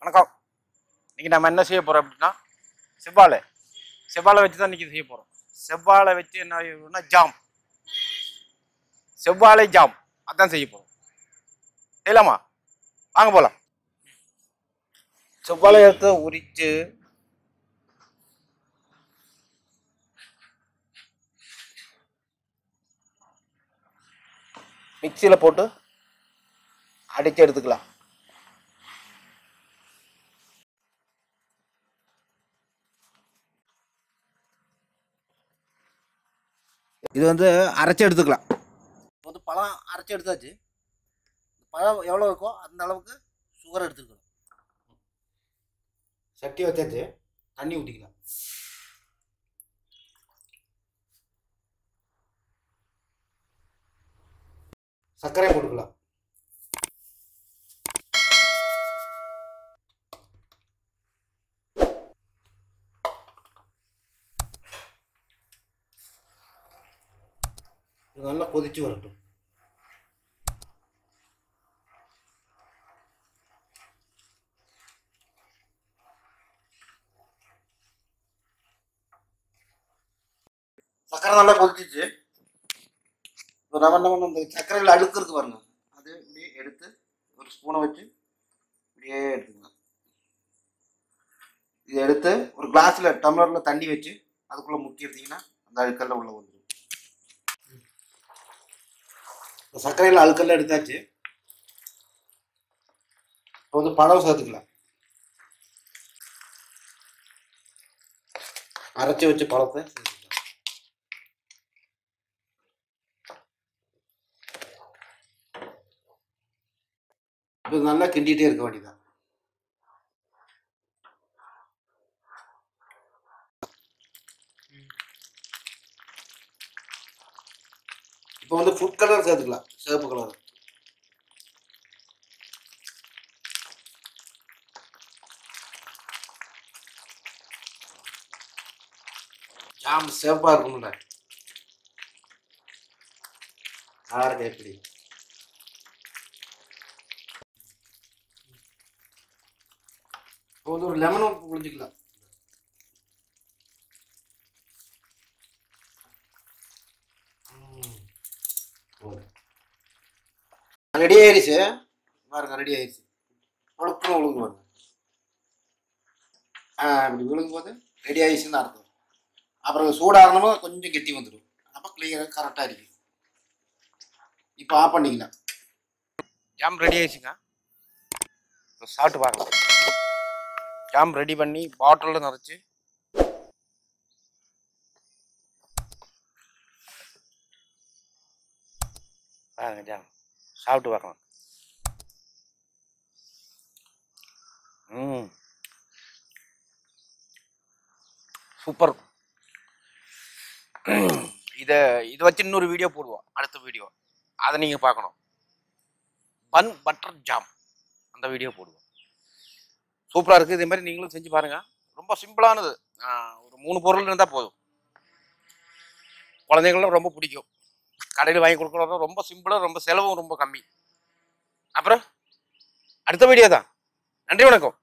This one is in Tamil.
வணக்கம் இன்னைக்கு நம்ம என்ன செய்ய போறோம் அப்படின்னா செவ்வாழை செவ்வாழை வச்சு தான் இன்னைக்கு செய்ய போறோம் செவ்வாழை வச்சு என்ன செய்யணும்னா ஜாம் செவ்வாழை ஜாம் அதான் செய்ய போறோம் செய்யலாமா வாங்க போலாம் செவ்வாழை எடுத்து உரிச்சு மிக்சியில் போட்டு அடித்து எடுத்துக்கலாம் இது வந்து அரைச்சி எடுத்துக்கலாம் இப்போ வந்து பழம் அரைச்சி எடுத்தாச்சு பழம் எவ்வளோ இருக்கோ அந்த அளவுக்கு சுகர் எடுத்துக்கணும் சட்டி வச்சாச்சு தண்ணி ஊற்றிக்கலாம் சர்க்கரை போட்டுக்கலாம் இது நல்லா கொதிச்சு வரட்டும் சக்கரை நல்லா கொதிச்சிச்சு இப்போ நம்ம என்ன பண்ணணும் இந்த சர்க்கரையில் அழுக்கு இருக்கு பாருங்க அது இப்படியே எடுத்து ஒரு ஸ்பூனை வச்சு இப்படியே எடுத்துக்கலாம் இதை எடுத்து ஒரு கிளாஸில் டம்ளரில் தண்ணி வச்சு அதுக்குள்ளே முக்கி எடுத்தீங்கன்னா அந்த அழுக்கெல்லாம் உள்ள வந்துடும் இப்போ சர்க்கரையில் அழுக்கெல்லாம் எடுத்தாச்சு இப்போ வந்து பழம் சேர்த்துக்கலாம் அரைச்சி வச்ச பழத்தை சேர்த்துக்கலாம் இது நல்லா கிண்டிகிட்டே இருக்க வேண்டியதான் இப்போ வந்து ஃபுட் கலர் சேர்த்துக்கலாம் சிவப்பு கலர் ஜாம் சிவப்பாக இருக்கும்ல யாருக்கு எப்படி இப்போ வந்து ஒரு லெமனும் புழிஞ்சிக்கலாம் ரெடி ஆயிடுச்சு பாருங்க ரெடி ஆயிடுச்சு ஒழுக்கம் ஒழுங்கு பாருங்க ஆ இப்படி விழுங்கும் போது ரெடி ஆயிடுச்சுன்னு அர்த்தம் அப்புறம் சூடாகணும் கொஞ்சம் கெட்டி வந்துடும் அப்போ கிளியராக கரெக்டாக இருக்கு இப்போ ஆஃப் பண்ணிக்கலாம் ஜாம் ரெடி ஆயிடுச்சுங்க இப்போ சாப்பிட்டு பார்க்கலாம் ஜாம் ரெடி பண்ணி பாட்டிலில் நிறச்சி பாருங்க ஜாம் சாப்பிட்டு பார்க்கலாம் ம் சூப்பர் இதை இதை வச்சு இன்னொரு வீடியோ போடுவோம் அடுத்த வீடியோ அதை நீங்கள் பார்க்கணும் பன் பட்டர் ஜாம் அந்த வீடியோ போடுவோம் சூப்பராக இருக்குது இதே மாதிரி நீங்களும் செஞ்சு பாருங்கள் ரொம்ப சிம்பிளானது ஆஹ் ஒரு மூணு பொருள் இருந்தால் போதும் குழந்தைங்களும் ரொம்ப பிடிக்கும் கடையில் வாங்கி கொடுக்குறது ரொம்ப சிம்பிளாக ரொம்ப செலவும் ரொம்ப கம்மி அப்புறம் அடுத்த வீடியோ தான் நன்றி வணக்கம்